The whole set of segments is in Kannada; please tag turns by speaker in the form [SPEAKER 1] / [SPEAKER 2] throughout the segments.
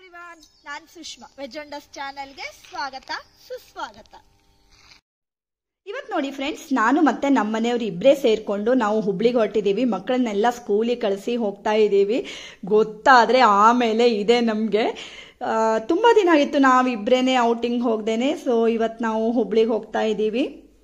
[SPEAKER 1] ಎವ್ರಿವಾನ್ ನಾನ್ ಸುಷ್ಮಾ ವೆಜೊಂಡಸ್ ಚಾನೆಲ್ಗೆ ಸ್ವಾಗತ ಸುಸ್ವಾಗತ
[SPEAKER 2] ಇವತ್ತು ನೋಡಿ ಫ್ರೆಂಡ್ಸ್ ನಾನು ಮತ್ತೆ ನಮ್ಮ ಮನೆಯವರು ಇಬ್ಬರೇ ಸೇರಿಕೊಂಡು ನಾವು ಹುಬ್ಳಿಗೆ ಹೊರಟಿದ್ದೀವಿ ಮಕ್ಕಳನ್ನೆಲ್ಲ ಸ್ಕೂಲಿಗೆ ಕಳಿಸಿ ಹೋಗ್ತಾ ಇದ್ದೀವಿ ಗೊತ್ತಾದರೆ ಆಮೇಲೆ ಇದೆ ನಮಗೆ ತುಂಬ ದಿನ ಆಗಿತ್ತು ನಾವು ಇಬ್ಬರೇ ಔಟಿಂಗ್ ಹೋಗ್ದೇನೆ ಸೊ ಇವತ್ತು ನಾವು ಹುಬ್ಳಿಗೆ ಹೋಗ್ತಾ ಇದ್ದೀವಿ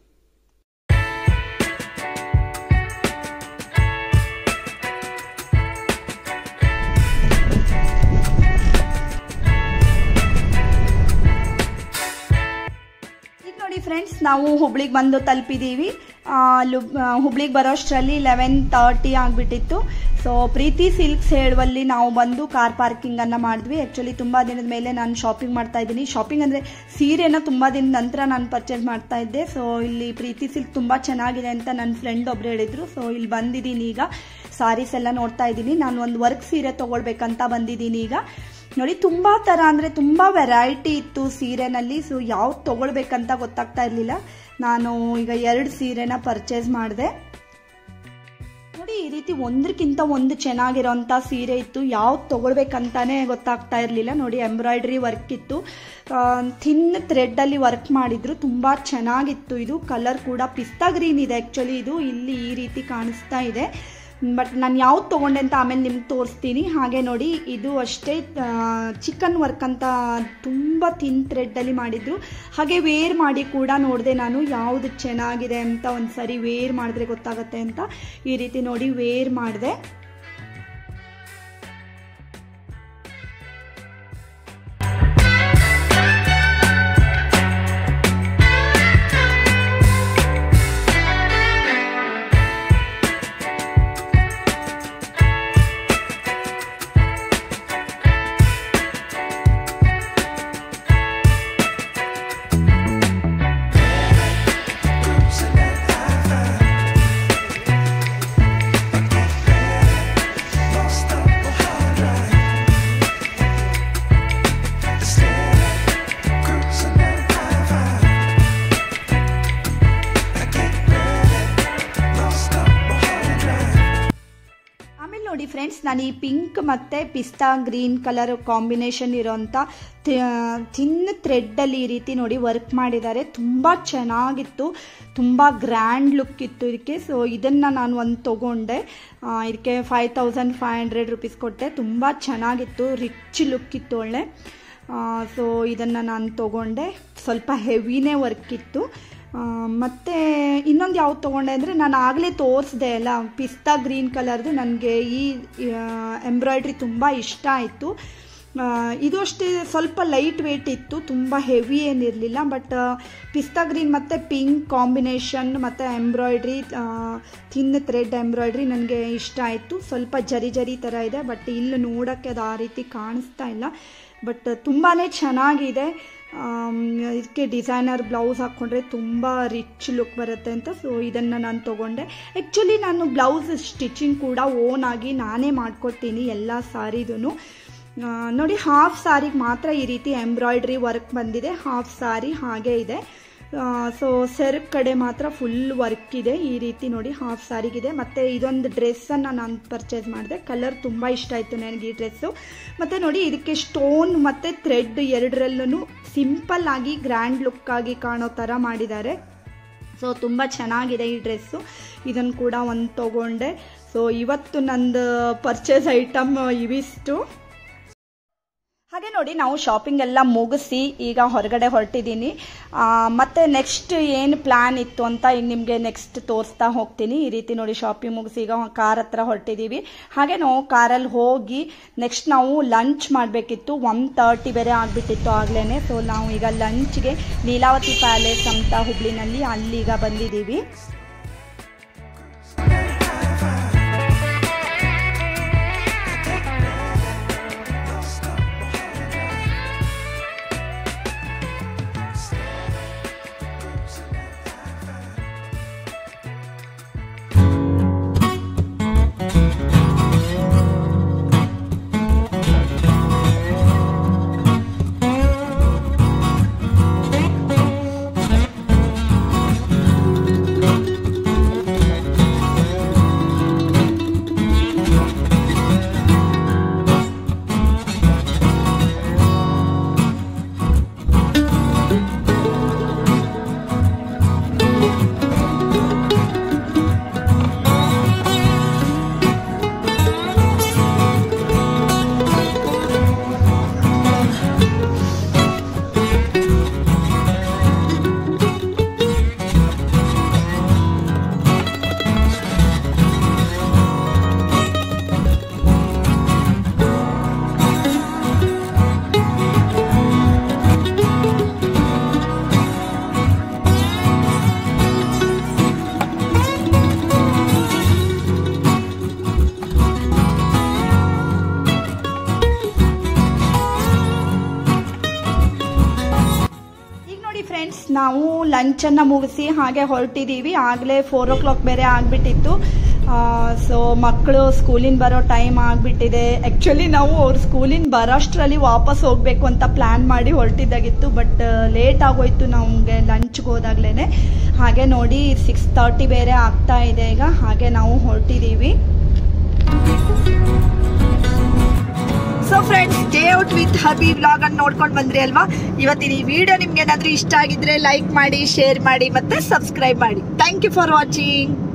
[SPEAKER 2] ಈಗ ನೋಡಿ ಫ್ರೆಂಡ್ಸ್ ನಾವು ಹುಬ್ಳಿಗೆ ಬಂದು ತಲುಪಿದ್ದೀವಿ ಹುಬ್ಳಿಗೆ ಬರೋಷ್ಟರಲ್ಲಿ ಲೆವೆನ್ ತರ್ಟಿ ಆಗಿಬಿಟ್ಟಿತ್ತು ಸೊ ಪ್ರೀತಿ ಸಿಲ್ಕ್ಸ್ ಹೇಳುವಲ್ಲಿ ನಾವು ಬಂದು ಕಾರ್ ಪಾರ್ಕಿಂಗನ್ನು ಮಾಡಿದ್ವಿ ಆ್ಯಕ್ಚುಲಿ ತುಂಬ ದಿನದ ಮೇಲೆ ನಾನು ಶಾಪಿಂಗ್ ಮಾಡ್ತಾ ಇದ್ದೀನಿ ಶಾಪಿಂಗ್ ಅಂದರೆ ಸೀರೆನ ತುಂಬ ದಿನದ ನಂತರ ನಾನು ಪರ್ಚೇಸ್ ಮಾಡ್ತಾ ಇದ್ದೆ ಸೊ ಇಲ್ಲಿ ಪ್ರೀತಿ ಸಿಲ್ಕ್ ತುಂಬ ಚೆನ್ನಾಗಿದೆ ಅಂತ ನನ್ನ ಫ್ರೆಂಡ್ ಒಬ್ರು ಹೇಳಿದ್ರು ಸೊ ಇಲ್ಲಿ ಬಂದಿದ್ದೀನಿ ಈಗ ಸಾರೀಸ್ ಎಲ್ಲ ನೋಡ್ತಾ ಇದ್ದೀನಿ ನಾನು ಒಂದು ವರ್ಕ್ ಸೀರೆ ತೊಗೊಳ್ಬೇಕಂತ ಬಂದಿದ್ದೀನಿ ಈಗ ನೋಡಿ ತುಂಬ ಥರ ಅಂದರೆ ತುಂಬ ವೆರೈಟಿ ಇತ್ತು ಸೀರೆನಲ್ಲಿ ಸೊ ಯಾವ್ದು ತೊಗೊಳ್ಬೇಕಂತ ಗೊತ್ತಾಗ್ತಾ ಇರಲಿಲ್ಲ ನಾನು ಈಗ ಎರಡು ಸೀರೆನ ಪರ್ಚೇಸ್ ಮಾಡಿದೆ ನೋಡಿ ಈ ರೀತಿ ಒಂದಕ್ಕಿಂತ ಒಂದು ಚೆನ್ನಾಗಿರೋಂಥ ಸೀರೆ ಇತ್ತು ಯಾವ್ದು ತೊಗೊಳ್ಬೇಕಂತಾನೆ ಗೊತ್ತಾಗ್ತಾ ಇರಲಿಲ್ಲ ನೋಡಿ ಎಂಬ್ರಾಯ್ಡ್ರಿ ವರ್ಕ್ ಇತ್ತು ಥಿನ್ ಥ್ರೆಡ್ಡಲ್ಲಿ ವರ್ಕ್ ಮಾಡಿದ್ರು ತುಂಬ ಚೆನ್ನಾಗಿತ್ತು ಇದು ಕಲರ್ ಕೂಡ ಪಿಸ್ತಾ ಗ್ರೀನ್ ಇದೆ ಆ್ಯಕ್ಚುಲಿ ಇದು ಇಲ್ಲಿ ಈ ರೀತಿ ಕಾಣಿಸ್ತಾ ಇದೆ ಬಟ್ ನಾನು ಯಾವ್ದು ತೊಗೊಂಡೆ ಅಂತ ಆಮೇಲೆ ನಿಮ್ಗೆ ತೋರಿಸ್ತೀನಿ ಹಾಗೆ ನೋಡಿ ಇದು ಅಷ್ಟೇ ಚಿಕನ್ ವರ್ಕ್ ಅಂತ ತುಂಬ ಥಿನ್ ಥ್ರೆಡ್ಡಲ್ಲಿ ಮಾಡಿದ್ರು ಹಾಗೆ ವೇರ್ ಮಾಡಿ ಕೂಡ ನೋಡಿದೆ ನಾನು ಯಾವುದು ಚೆನ್ನಾಗಿದೆ ಅಂತ ಒಂದು ಸರಿ ವೇರ್ ಮಾಡಿದ್ರೆ ಗೊತ್ತಾಗುತ್ತೆ ಅಂತ ಈ ರೀತಿ ನೋಡಿ ವೇರ್ ಮಾಡಿದೆ ಆಮೇಲೆ ನೋಡಿ ಫ್ರೆಂಡ್ಸ್ ನಾನು ಈ ಪಿಂಕ್ ಮತ್ತು ಪಿಸ್ತಾ ಗ್ರೀನ್ ಕಲರ್ ಕಾಂಬಿನೇಷನ್ ಇರೋಂಥ ಥಿನ್ ಥ್ರೆಡ್ಡಲ್ಲಿ ಈ ರೀತಿ ನೋಡಿ ವರ್ಕ್ ಮಾಡಿದ್ದಾರೆ ತುಂಬ ಚೆನ್ನಾಗಿತ್ತು ತುಂಬ ಗ್ರ್ಯಾಂಡ್ ಲುಕ್ ಇತ್ತು ಇದಕ್ಕೆ ಸೊ ಇದನ್ನು ನಾನು ಒಂದು ತೊಗೊಂಡೆ ಇದಕ್ಕೆ five thousand five hundred rupees ಕೊಟ್ಟೆ ತುಂಬ ಚೆನ್ನಾಗಿತ್ತು ರಿಚ್ ಲುಕ್ ಇತ್ತು ಒಳ್ಳೆ ಸೊ ಇದನ್ನು ನಾನು ತೊಗೊಂಡೆ ಸ್ವಲ್ಪ ಹೆವಿನೇ ವರ್ಕ್ ಇತ್ತು ಮತ್ತು ಇನ್ನೊಂದು ಯಾವ್ದು ತೊಗೊಂಡೆ ಅಂದರೆ ನಾನು ಆಗಲೇ ತೋರಿಸ್ದೆ ಅಲ್ಲ ಪಿಸ್ತಾ ಗ್ರೀನ್ ಕಲರ್ದು ನನಗೆ ಈ ಎಂಬ್ರಾಯ್ಡ್ರಿ ತುಂಬ ಇಷ್ಟ ಆಯಿತು ಇದು ಅಷ್ಟೇ ಸ್ವಲ್ಪ ಲೈಟ್ ವೇಟ್ ಇತ್ತು ತುಂಬ ಹೆವಿ ಏನಿರಲಿಲ್ಲ ಬಟ್ ಪಿಸ್ತಾ ಗ್ರೀನ್ ಮತ್ತು ಪಿಂಕ್ ಕಾಂಬಿನೇಷನ್ ಮತ್ತು ಎಂಬ್ರಾಯ್ಡ್ರಿ ಥಿನ್ ಥ್ರೆಡ್ ಎಂಬ್ರಾಯ್ಡ್ರಿ ನನಗೆ ಇಷ್ಟ ಆಯಿತು ಸ್ವಲ್ಪ ಜರಿ ಜರಿ ಥರ ಇದೆ ಬಟ್ ಇಲ್ಲಿ ನೋಡೋಕ್ಕೆ ಅದು ಆ ರೀತಿ ಕಾಣಿಸ್ತಾ ಇಲ್ಲ ಬಟ್ ತುಂಬಾ ಚೆನ್ನಾಗಿದೆ ಇದಕ್ಕೆ ಡಿಸೈನರ್ ಬ್ಲೌಸ್ ಹಾಕ್ಕೊಂಡ್ರೆ ತುಂಬ ರಿಚ್ ಲುಕ್ ಬರುತ್ತೆ ಅಂತ ಸೊ ಇದನ್ನು ನಾನು ತೊಗೊಂಡೆ ಆ್ಯಕ್ಚುಲಿ ನಾನು ಬ್ಲೌಸ್ ಸ್ಟಿಚಿಂಗ್ ಕೂಡ ಓನ್ ಆಗಿ ನಾನೇ ಮಾಡ್ಕೊಡ್ತೀನಿ ಎಲ್ಲ ಸಾರಿದೂ ನೋಡಿ ಹಾಫ್ ಸಾರಿಗೆ ಮಾತ್ರ ಈ ರೀತಿ ಎಂಬ್ರಾಯ್ಡ್ರಿ ವರ್ಕ್ ಬಂದಿದೆ ಹಾಫ್ ಸಾರಿ ಹಾಗೆ ಇದೆ ಸೊ ಸೆರಗ್ ಕಡೆ ಮಾತ್ರ ಫುಲ್ ವರ್ಕ್ ಇದೆ ಈ ರೀತಿ ನೋಡಿ ಹಾಫ್ ಸಾರಿಗಿದೆ ಮತ್ತು ಇದೊಂದು ಡ್ರೆಸ್ಸನ್ನು ನಾನು ಪರ್ಚೇಸ್ ಮಾಡಿದೆ ಕಲರ್ ತುಂಬ ಇಷ್ಟ ಆಯಿತು ನನಗೆ ಈ ಡ್ರೆಸ್ಸು ಮತ್ತು ನೋಡಿ ಇದಕ್ಕೆ ಸ್ಟೋನ್ ಮತ್ತು ಥ್ರೆಡ್ ಎರಡರಲ್ಲೂ ಸಿಂಪಲ್ ಆಗಿ ಗ್ರ್ಯಾಂಡ್ ಲುಕ್ ಆಗಿ ಕಾಣೋ ಥರ ಮಾಡಿದ್ದಾರೆ ಸೊ ತುಂಬ ಚೆನ್ನಾಗಿದೆ ಈ ಡ್ರೆಸ್ಸು ಇದನ್ನು ಕೂಡ ಒಂದು ತೊಗೊಂಡೆ ಸೊ ಇವತ್ತು ನಂದು ಪರ್ಚೇಸ್ ಐಟಮ್ ಇವಿಷ್ಟು ಹಾಗೆ ನೋಡಿ ನಾವು ಶಾಪಿಂಗ್ ಎಲ್ಲ ಮುಗಿಸಿ ಈಗ ಹೊರಗಡೆ ಹೊರಟಿದ್ದೀನಿ ಮತ್ತು ನೆಕ್ಸ್ಟ್ ಏನು ಪ್ಲ್ಯಾನ್ ಇತ್ತು ಅಂತ ಈಗ ನಿಮಗೆ ನೆಕ್ಸ್ಟ್ ತೋರಿಸ್ತಾ ಹೋಗ್ತೀನಿ ಈ ರೀತಿ ನೋಡಿ ಶಾಪಿಂಗ್ ಮುಗಿಸಿ ಈಗ ಕಾರ್ ಹತ್ರ ಹೊರಟಿದ್ದೀವಿ ಹಾಗೆ ನಾವು ಕಾರಲ್ಲಿ ಹೋಗಿ ನೆಕ್ಸ್ಟ್ ನಾವು ಲಂಚ್ ಮಾಡಬೇಕಿತ್ತು ಒನ್ ತರ್ಟಿ ಬೇರೆ ಆಗಿಬಿಟ್ಟಿತ್ತು ಆಗಲೇ ಸೊ ನಾವು ಈಗ ಲಂಚ್ಗೆ ಲೀಲಾವತಿ ಪ್ಯಾಲೇಸ್ ಅಂತ ಹುಬ್ಳಿನಲ್ಲಿ ಅಲ್ಲಿಗ ಬಂದಿದ್ದೀವಿ ನಾವು ಲಂಚನ್ನು ಮುಗಿಸಿ ಹಾಗೆ ಹೊರಟಿದ್ದೀವಿ ಆಗಲೇ ಫೋರ್ ಓ ಕ್ಲಾಕ್ ಬೇರೆ ಆಗಿಬಿಟ್ಟಿತ್ತು ಸೊ ಮಕ್ಕಳು ಸ್ಕೂಲಿಂದ ಬರೋ ಟೈಮ್ ಆಗಿಬಿಟ್ಟಿದೆ ಆ್ಯಕ್ಚುಲಿ ನಾವು ಅವ್ರು ಸ್ಕೂಲಿಂದ ಬರೋಷ್ಟರಲ್ಲಿ ವಾಪಸ್ ಹೋಗಬೇಕು ಅಂತ ಪ್ಲ್ಯಾನ್ ಮಾಡಿ ಹೊರಟಿದ್ದಾಗಿತ್ತು ಬಟ್ ಲೇಟ್ ಆಗೋಯ್ತು ನಮಗೆ ಲಂಚ್ಗೆ ಹೋದಾಗ್ಲೇ ಹಾಗೆ ನೋಡಿ ಸಿಕ್ಸ್ ತರ್ಟಿ ಬೇರೆ ಆಗ್ತಾ ಇದೆ ಈಗ ಹಾಗೆ ನಾವು ಹೊರಟಿದ್ದೀವಿ so friends day out with hubby vlog ಅನ್ನು ನೋಡ್ಕೊಂಡು ಬಂದ್ರಿ ಅಲ್ವಾ ಇವತ್ತಿನ ಈ ವಿಡಿಯೋ ನಿಮ್ಗೆ ಏನಾದ್ರೂ ಇಷ್ಟ ಆಗಿದ್ರೆ ಲೈಕ್ ಮಾಡಿ ಶೇರ್ ಮಾಡಿ ಮತ್ತೆ ಸಬ್ಸ್ಕ್ರೈಬ್ ಮಾಡಿ ಥ್ಯಾಂಕ್ ಯು ಫಾರ್ ವಾಚಿಂಗ್